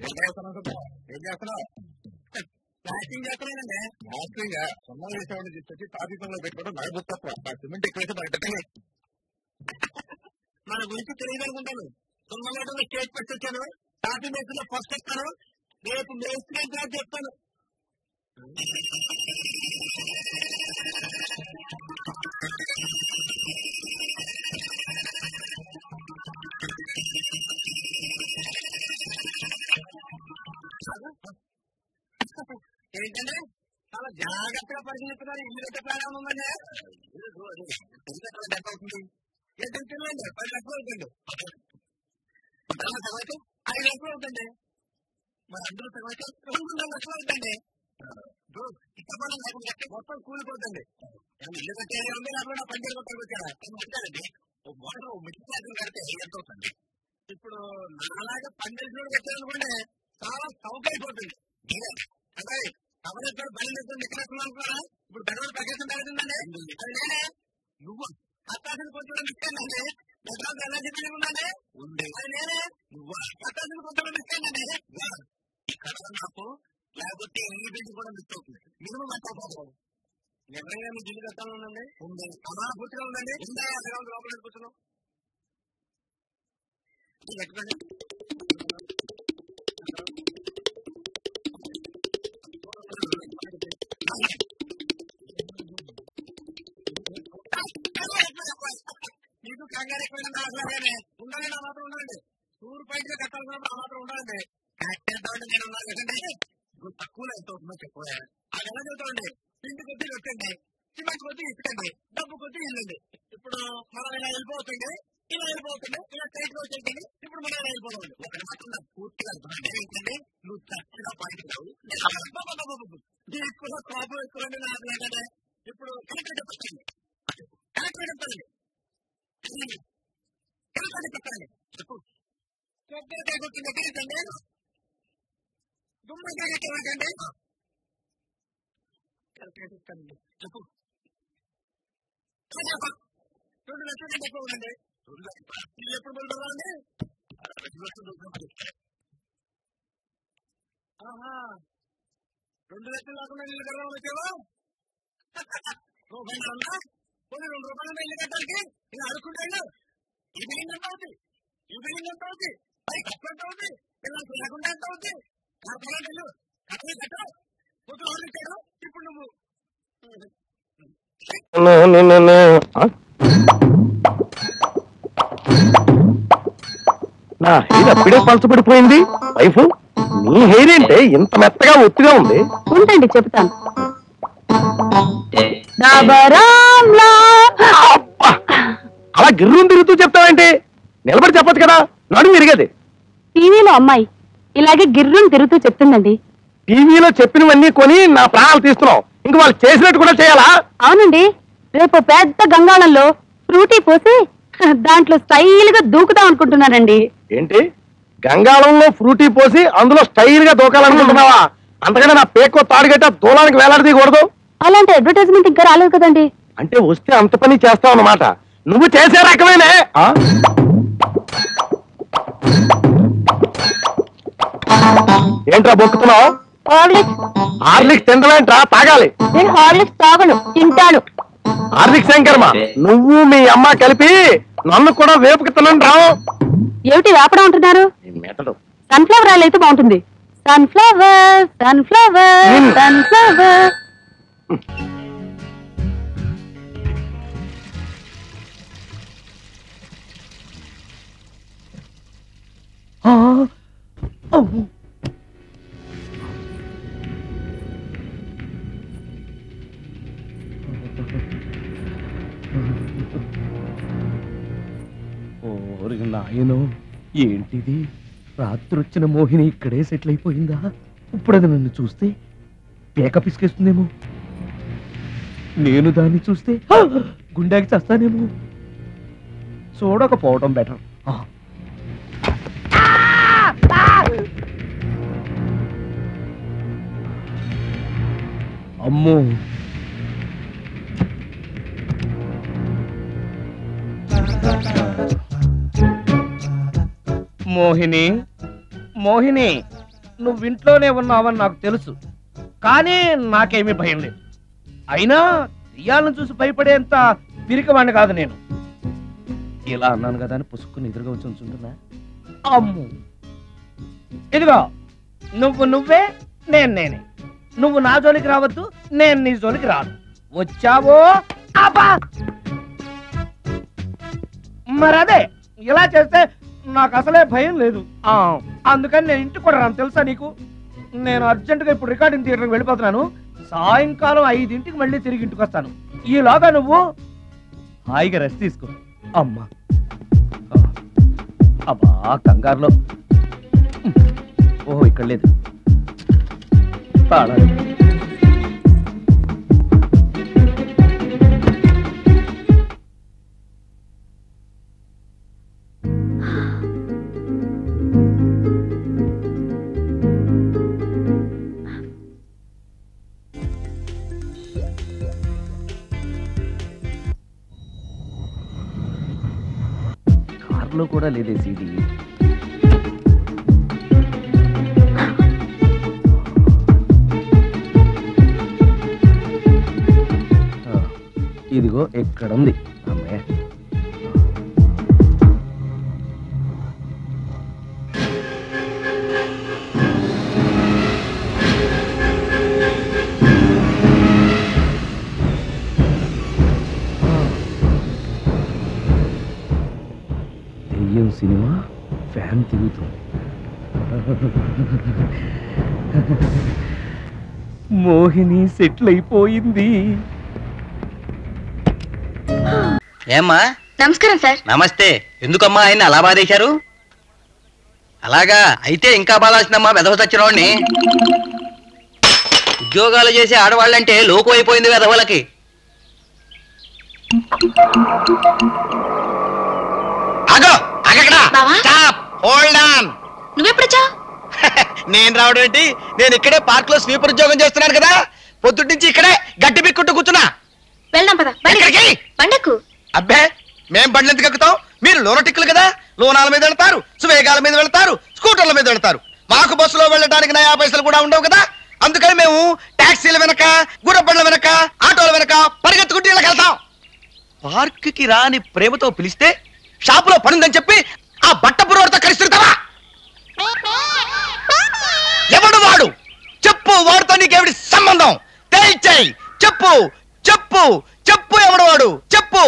ఏం చేస్తున్నావు సుబ్బు? ఏం చేస్తున్నావు ప్లాస్టింగ్ చేస్తున్నానండి ప్లాస్టింగ్ సున్నం వేసేవాడిని తీసుకొచ్చి తాపీపంలో పెట్టుకోవడం నాకు గుర్తు తప్ప ఆ సిమెంట్ ఎక్కువైతే మనకి పెట్టండి మన గురించి తెలియదు అనుకుంటాను సున్నంలో స్టేట్ ఫస్ట్ వచ్చాను తాపీ మేస్త్రిలో ఫస్ట్ వస్తాను రేపు మేస్త్రి అని చెప్తాను ఏంటంటే చాలా జాగ్రత్తగా పరిశీలిస్తున్నారు ఇల్లు కట్టే ప్లాన్ ఏమైనా ఉందండి ఇల్లు కట్టడం ఎంత అవుతుంది ఎంత తెలియండి పది లక్షలు అవుతుంది తర్వాత ఐదు లక్షలు అవుతుంది మరి అందరూ తర్వాత రెండున్నర లక్షలు అవుతుంది ఇక్కడ మనం నాకు లెక్క మొత్తం కూలిపోతుంది ఏమన్నా ఇల్లు కట్టేది ఉంది లేకపోతే పని చేయడానికి వచ్చారా అంటారండి ఒక మోటార్ మిషన్ ప్లాన్ కడితే ఎంత అవుతుంది ఇప్పుడు నాలాగా పన్నెండు కట్టాలనుకుంటే చాలా సౌకర్యపోతుంది అంటే ఎవరెక్కడ బయలుదేరుతుంది ఎక్కడ అనుకున్నారా ఇప్పుడు బెంగళూరు ప్రకాశం పెరుగుతుందండి అది నేనే నువ్వు కట్టాల్సిన కొంచెం ఇస్తానండి మెడ్రాస్ ఎలా చెప్పి ఉందండి ఉంది అది నేనే నువ్వు కట్టాల్సిన కొంచెం ఇస్తానండి ఇక్కడ నాకు లేకపోతే ఈ బిల్లు కూడా మిస్ అవుతుంది మినిమం అంత పోతుంది నిజంగా మీ బిల్లు కట్టాలనుందండి ఉంది అలా పూర్తిగా ఉందండి ఉందా అక్కడ ఉంది లోపల కూర్చున్నాం పెట్టుకోండి మీకు కంగారు ఎక్కువ అసలు ఉండాలి నా మాత్రం ఉండండి టూర్ పైకి కట్టాల్సినప్పుడు ఆ మాత్రం ఉండాలండి కట్టేద్దామంటే నేను ఉన్నాను కదండి ఇప్పుడు తక్కువ ఎంత అవుతుందో చెప్పండి అది ఎలా చెబుతామండి ఇంటి కొద్ది పెట్టండి సిమెంట్ కొద్ది ఇసుకండి డబ్బు కొద్ది ఇల్లండి ఇప్పుడు మనం ఇలా వెళ్ళిపోతుంది ఇలా వెళ్ళిపోతుంది ఇలా స్ట్రైట్ గా వచ్చేయండి ఇప్పుడు మనం ఇలా వెళ్ళిపోతుంది ఒకటి మాత్రం నాకు పూర్తిగా అర్థమైంది ఏంటంటే నువ్వు చక్కగా పాయింట్ కావు ఎక్కువ కోపం ఎక్కువ నాకు లేదంటే ఇప్పుడు కరెక్ట్ చెప్పండి కరెక్ట్ చెప్పండి కరెక్ట్ చెప్పండి చెప్పు కొబ్బరికాయ కొట్టిన దగ్గర గుమ్మడికాయ కట్టండి కరెక్ట్ చెప్తానండి చెప్పు రెండు లక్షలు కంటే ఎక్కువ ఉందండి రెండు లక్షలు ఇల్లు ఎప్పుడు పడుతుందండి రెండు లక్షలు ఆహా రెండు లక్షలు లేకుండా ఇల్లు కడదాం వచ్చావా రూపాయలు ఉందా కొన్ని రెండు రూపాయలు ఇల్లు కట్టడానికి ఇలా అడుక్కుంటాడు ఈ బిల్డింగ్ ఎంత అవుతుంది ఈ బిల్డింగ్ ఎంత అవుతుంది పై ఖర్చు ఎంత అవుతుంది పిల్లలకు లేకుండా ఎంత అవుతుంది కార్పొరేట్ ఇల్లు కట్టలే కట్ట పొద్దున వాళ్ళు ఇచ్చాడు ఇప్పుడు నువ్వు నా హెయిర్ అప్పుడే పలచబడిపోయింది వైఫ్ నీ హెయిర్ ఏంటే ఇంత మెత్తగా ఒత్తిగా ఉంది ఉండండి చెప్తాను డబరాంలా. అబ్బా! అలా గిర్రం తిరుగుతూ చెప్తావేంటి నిలబడి చెప్పొచ్చు కదా నడుము విరిగేది టీవీలో అమ్మాయి ఇలాగే గిర్రుని తిరుగుతూ చెప్తుందండి టీవీలో చెప్పినవన్నీ కొని నా ప్రాణాలు తీస్తున్నావు ఇంక వాళ్ళు చేసినట్టు కూడా చేయాలా అవునండి రేపు పెద్ద గంగాళంలో ఫ్రూటీ పోసి దాంట్లో స్టైల్ గా దూకుదాం అనుకుంటున్నానండి ఏంటి గంగాళంలో ఫ్రూటీ పోసి అందులో స్టైల్ గా దూకాలనుకుంటున్నావా అంతకన్నా నా పేకో తాడుగట్ట దూలానికి వేలాడదీయకూడదు అలాంటి అడ్వర్టైజ్మెంట్ ఇంకా రాలేదు కదండి అంటే వస్తే అంత పని చేస్తావు అన్నమాట నువ్వు చేసే రకమేనే ఆ? ఏంట్రా బొక్కుతున్నావు హార్లిక్స్ హార్లిక్స్ తినడమేంట్రా తాగాలి నేను హార్లిక్స్ తాగను తింటాను హార్లిక్ శంకర్మ నువ్వు మీ అమ్మ కలిపి నన్ను కూడా వేపుకి తినండి రావు ఏమిటి వేపడం అంటున్నారు మెతడు సన్ఫ్లవర్ ఆయిల్ అయితే బాగుంటుంది సన్ఫ్లవర్ సన్ఫ్లవర్ మ్మ్. సన్ఫ్లవర్ ఓరి నాయనో ఏంటిది రాత్రి వచ్చిన మోహిని ఇక్కడే సెటిల్ అయిపోయిందా ఇప్పుడు అది నన్ను చూస్తే పేక పిసికేస్తుందేమో నేను దాన్ని చూస్తే "హా!" గుండెకి చస్తానేమో చూడకపోవడం బెటర్ అమ్మో మోహిని మోహిని నువ్వు ఇంట్లోనే ఉన్నావని నాకు తెలుసు కానీ నాకేమీ భయం లేదు అయినా దెయ్యాలను చూసి భయపడేంత పిరికవాణ్ణి కాదు నేను ఇలా అన్నాను కదా అని పుసుక్కుని ఎదురుగా వచ్చి ఉంచుంటున్నా అమ్ము ఇదిగో నువ్వు నువ్వే నేను నేనే నువ్వు నా జోలికి రావద్దు నేను నీ జోలికి రాను వచ్చావో అబ్బా మరి అదే ఇలా చేస్తే నాకు అసలే భయం లేదు ఆ, అందుకని నేను ఇంటికి కూడా రాను తెలుసా నీకు నేను అర్జెంటుగా ఇప్పుడు రికార్డింగ్ థియేటర్కి వెళ్ళిపోతున్నాను సాయంకాలం ఐదింటికి మళ్ళీ తిరిగి ఇంటికి వస్తాను ఈలోగా నువ్వు హాయిగా రెస్ట్ తీసుకో అమ్మా ఆ, అబ్బా కంగారులో ఓహో ఇక్కడ లేదు తాళాలు. కార్లో కూడా లేదే సీడీ ఆ, ఇదిగో ఎక్కడ ఉంది అమ్మాయి దెయ్యం సినిమా ఫ్యాన్ తిరుగుతుంది మోహిని సెటిల్ అయిపోయింది ఏమ్మా నమస్కారం సార్ నమస్తే ఎందుకమ్మా ఆయన అలా బాధేశారు అలాగా అయితే ఇంకా బాధాల్సిందమ్మా వెధవ చచ్చినవాడిని ఉద్యోగాలు చేసే ఆడవాళ్ళంటే లోకు అయిపోయింది వెధవలకి ఆగో ఆగక్కడ బావా? స్టాప్ హోల్డ్ ఆన్ నువ్వెప్పుడొచ్చా నేను రావడం ఏంటి నేను ఇక్కడే పార్క్ లో స్వీపర్ ఉద్యోగం చేస్తున్నాను కదా పొద్దుటి నుంచి ఇక్కడే గట్టి బిక్కుంటూ కూర్చున్నా వెళ్దాం పద ఎక్కడికి? బండకు అబ్బే మేం బండ్లు ఎందుకు ఎక్కుతాం మీరు లోనటిక్కులు కదా లోనాల మీద వెళ్తారు సువేగాల మీద వెళ్తారు స్కూటర్ల మీద వెళ్తారు మాకు బస్సులో వెళ్ళడానికి నయా పైసలు కూడా ఉండవు కదా అందుకని మేము టాక్సీల వెనక గుర్రబండ్ల వెనక ఆటోల వెనక పరిగెత్తుకుంటూ ఇళ్ళకి వెళ్తాం పార్క్ కి రాని ప్రేమతో పిలిస్తే షాపులో పనుందని చెప్పి ఆ బట్ట పురోడితో కలిసిరుతావా ఎవడు వాడు చెప్పు వాడితో నీకేమిటి సంబంధం తేల్చేయి చెప్పు చెప్పు చెప్పు ఎవడు వాడు చెప్పు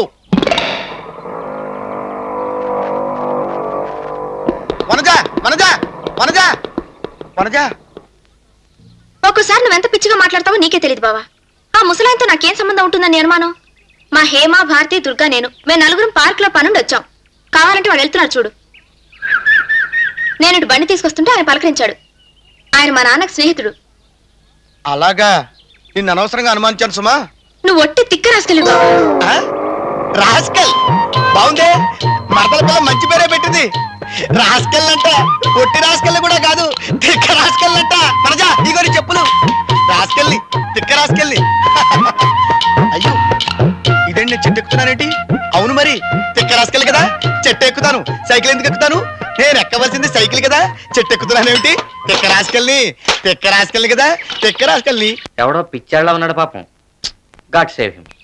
వనజ వనజ వనజ వనజ ఒక్కోసారి నువ్వెంత పిచ్చిగా మాట్లాడతావో నీకే తెలియదు బావా ఆ ముసలాయనతో నాకేం సంబంధం ఉంటుందని అనుమానం మా హేమ భారతి దుర్గా నేను మేము నలుగురం పార్క్ లో పనుండి వచ్చాం కావాలంటే వాడు వెళ్తున్నాడు చూడు నేను ఇటు బండి తీసుకొస్తుంటే ఆయన పలకరించాడు ఆయన మా నాన్నకు స్నేహితుడు అలాగా నిన్ను అనవసరంగా అనుమానించాను సుమా నువ్వు ఒట్టి తిక్క రాసుకెళ్ళి బావా ఆ? రాస్కల్ బాగుందే మరదల పిల్ల మంచి పేరే పెట్టింది రాస్కల్ అంట పొట్టి రాస్కల్ కూడా కాదు తిక్క రాస్కల్ అంట మనజా ఇగోని చెప్పులు రాస్కల్ని తిక్క రాస్కల్ని అయ్యో ఇదేంటి నేను చెట్టు ఎక్కుతున్నానేంటి అవును మరి తిక్క రాస్కల్ కదా చెట్టు ఎక్కుతాను సైకిల్ ఎందుకు ఎక్కుతాను నేను ఎక్కవలసింది సైకిల్ కదా చెట్టు ఎక్కుతున్నానేమిటి తిక్క రాస్కల్ని తిక్క రాస్కల్ని కదా తిక్క రాస్కల్ని ఎవడో పిచ్చాళ్ళ ఉన్నాడు పాపం గాడ్ సేవ్ హిమ్